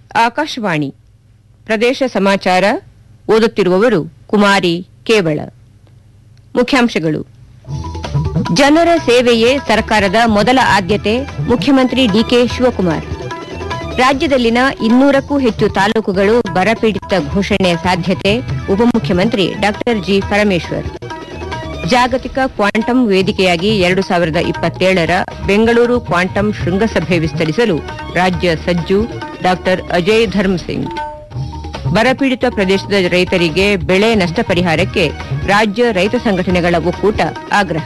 ಆಕಾಶವಾಣಿ ಪ್ರದೇಶ ಸಮಾಚಾರ ಓದುತ್ತಿರುವವರು ಕುಮಾರಿ ಕೇವಳ ಮುಖ್ಯಾಂಶಗಳು ಜನರ ಸೇವೆಯೇ ಸರ್ಕಾರದ ಮೊದಲ ಆದ್ಯತೆ ಮುಖ್ಯಮಂತ್ರಿ ಡಿಕೆ ಶಿವಕುಮಾರ್ ರಾಜ್ಯದಲ್ಲಿನ ಇನ್ನೂರಕ್ಕೂ ಹೆಚ್ಚು ತಾಲೂಕುಗಳು ಬರಪೀಡಿತ ಘೋಷಣೆ ಸಾಧ್ಯತೆ ಉಪಮುಖ್ಯಮಂತ್ರಿ ಡಾ ಜಿ ಪರಮೇಶ್ವರ್ ಜಾಗತಿಕ ಕ್ವಾಂಟಮ್ ವೇದಿಕೆಯಾಗಿ ಎರಡು ಸಾವಿರದ ಇಪ್ಪತ್ತೇಳರ ಬೆಂಗಳೂರು ಕ್ವಾಂಟಮ್ ಶೃಂಗಸಭೆ ವಿಸ್ತರಿಸಲು ರಾಜ್ಯ ಸಜ್ಜು ಡಾ ಅಜಯ್ ಧರ್ಮ್ ಸಿಂಗ್ ಬರಪೀಡಿತ ಪ್ರದೇಶದ ರೈತರಿಗೆ ಬೆಳೆ ನಷ್ಟ ಪರಿಹಾರಕ್ಕೆ ರಾಜ್ಯ ರೈತ ಸಂಘಟನೆಗಳ ಒಕ್ಕೂಟ ಆಗ್ರಹ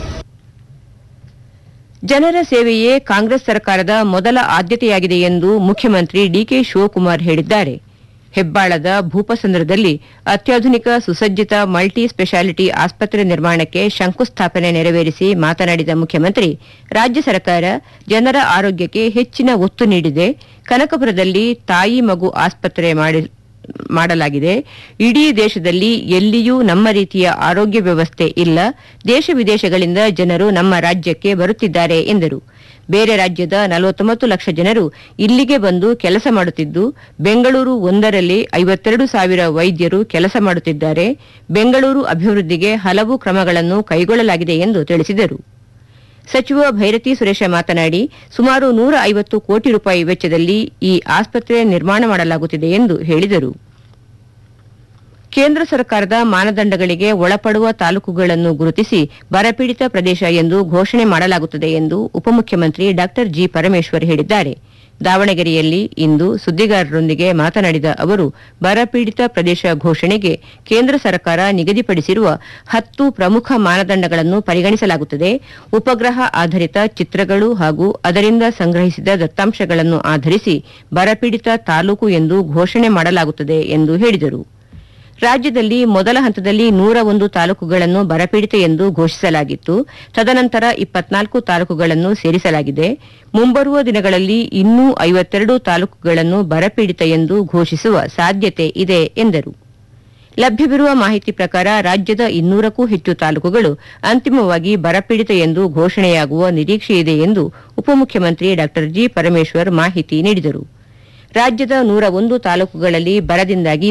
ಜನರ ಸೇವೆಯೇ ಕಾಂಗ್ರೆಸ್ ಸರ್ಕಾರದ ಮೊದಲ ಆದ್ಯತೆಯಾಗಿದೆ ಎಂದು ಮುಖ್ಯಮಂತ್ರಿ ಡಿಕೆ ಶಿವಕುಮಾರ್ ಹೇಳಿದ್ದಾರೆ ಹೆಬ್ಬಾಳದ ಭೂಪಸಂದ್ರದಲ್ಲಿ ಅತ್ಯಾಧುನಿಕ ಸುಸಜ್ಜಿತ ಮಲ್ಟಿ ಸ್ಪೆಷಾಲಿಟಿ ಆಸ್ಪತ್ರೆ ನಿರ್ಮಾಣಕ್ಕೆ ಶಂಕುಸ್ಥಾಪನೆ ನೆರವೇರಿಸಿ ಮಾತನಾಡಿದ ಮುಖ್ಯಮಂತ್ರಿ ರಾಜ್ಯ ಸರ್ಕಾರ ಜನರ ಆರೋಗ್ಯಕ್ಕೆ ಹೆಚ್ಚಿನ ಒತ್ತು ನೀಡಿದೆ ಕನಕಪುರದಲ್ಲಿ ತಾಯಿ ಮಗು ಆಸ್ಪತ್ರೆ ಮಾಡಿ ಮಾಡಲಾಗಿದೆ ಇಡೀ ದೇಶದಲ್ಲಿ ಎಲ್ಲಿಯೂ ನಮ್ಮ ರೀತಿಯ ಆರೋಗ್ಯ ವ್ಯವಸ್ಥೆ ಇಲ್ಲ ದೇಶ ವಿದೇಶಗಳಿಂದ ಜನರು ನಮ್ಮ ರಾಜ್ಯಕ್ಕೆ ಬರುತ್ತಿದ್ದಾರೆ ಎಂದರು ಬೇರೆ ರಾಜ್ಯದ ನಲವತ್ತೊಂಬತ್ತು ಲಕ್ಷ ಜನರು ಇಲ್ಲಿಗೆ ಬಂದು ಕೆಲಸ ಮಾಡುತ್ತಿದ್ದು ಬೆಂಗಳೂರು ಒಂದರಲ್ಲಿ ಐವತ್ತೆರಡು ಸಾವಿರ ವೈದ್ಯರು ಕೆಲಸ ಮಾಡುತ್ತಿದ್ದಾರೆ ಬೆಂಗಳೂರು ಅಭಿವೃದ್ಧಿಗೆ ಹಲವು ಕ್ರಮಗಳನ್ನು ಕೈಗೊಳ್ಳಲಾಗಿದೆ ಎಂದು ತಿಳಿಸಿದರು ಸಚಿವ ಭೈರತಿ ಸುರೇಶ ಮಾತನಾಡಿ ಸುಮಾರು ನೂರ ಐವತ್ತು ಕೋಟಿ ರೂಪಾಯಿ ವೆಚ್ಚದಲ್ಲಿ ಈ ಆಸ್ಪತ್ರೆ ನಿರ್ಮಾಣ ಮಾಡಲಾಗುತ್ತಿದೆ ಎಂದು ಹೇಳಿದರು ಕೇಂದ್ರ ಸರ್ಕಾರದ ಮಾನದಂಡಗಳಿಗೆ ಒಳಪಡುವ ತಾಲೂಕುಗಳನ್ನು ಗುರುತಿಸಿ ಬರಪೀಡಿತ ಪ್ರದೇಶ ಎಂದು ಘೋಷಣೆ ಮಾಡಲಾಗುತ್ತದೆ ಎಂದು ಉಪಮುಖ್ಯಮಂತ್ರಿ ಡಾ ಜಿ ಪರಮೇಶ್ವರ್ ಹೇಳಿದ್ದಾರೆ ದಾವಣಗೆರೆಯಲ್ಲಿ ಇಂದು ಸುದ್ದಿಗಾರರೊಂದಿಗೆ ಮಾತನಾಡಿದ ಅವರು ಬರಪೀಡಿತ ಪ್ರದೇಶ ಘೋಷಣೆಗೆ ಕೇಂದ್ರ ಸರ್ಕಾರ ನಿಗದಿಪಡಿಸಿರುವ ಹತ್ತು ಪ್ರಮುಖ ಮಾನದಂಡಗಳನ್ನು ಪರಿಗಣಿಸಲಾಗುತ್ತದೆ ಉಪಗ್ರಹ ಆಧಾರಿತ ಚಿತ್ರಗಳು ಹಾಗೂ ಅದರಿಂದ ಸಂಗ್ರಹಿಸಿದ ದತ್ತಾಂಶಗಳನ್ನು ಆಧರಿಸಿ ಬರಪೀಡಿತ ತಾಲೂಕು ಎಂದು ಘೋಷಣೆ ಮಾಡಲಾಗುತ್ತದೆ ಎಂದು ಹೇಳಿದರು ರಾಜ್ಯದಲ್ಲಿ ಮೊದಲ ಹಂತದಲ್ಲಿ ನೂರ ಒಂದು ತಾಲೂಕುಗಳನ್ನು ಬರಪೀಡಿತ ಎಂದು ಘೋಷಿಸಲಾಗಿತ್ತು ತದನಂತರ ಇಪ್ಪತ್ನಾಲ್ಕು ತಾಲೂಕುಗಳನ್ನು ಸೇರಿಸಲಾಗಿದೆ ಮುಂಬರುವ ದಿನಗಳಲ್ಲಿ ಇನ್ನೂ ಐವತ್ತೆರಡು ತಾಲೂಕುಗಳನ್ನು ಬರಪೀಡಿತ ಎಂದು ಘೋಷಿಸುವ ಸಾಧ್ಯತೆ ಇದೆ ಎಂದರು ಲಭ್ಯವಿರುವ ಮಾಹಿತಿ ಪ್ರಕಾರ ರಾಜ್ಯದ ಇನ್ನೂರಕ್ಕೂ ಹೆಚ್ಚು ತಾಲೂಕುಗಳು ಅಂತಿಮವಾಗಿ ಬರಪೀಡಿತ ಎಂದು ಘೋಷಣೆಯಾಗುವ ನಿರೀಕ್ಷೆಯಿದೆ ಎಂದು ಉಪಮುಖ್ಯಮಂತ್ರಿ ಡಾ ಜಿ ಪರಮೇಶ್ವರ್ ಮಾಹಿತಿ ನೀಡಿದರು ರಾಜ್ಯದ ನೂರ ಒಂದು ತಾಲೂಕುಗಳಲ್ಲಿ ಬರದಿಂದಾಗಿ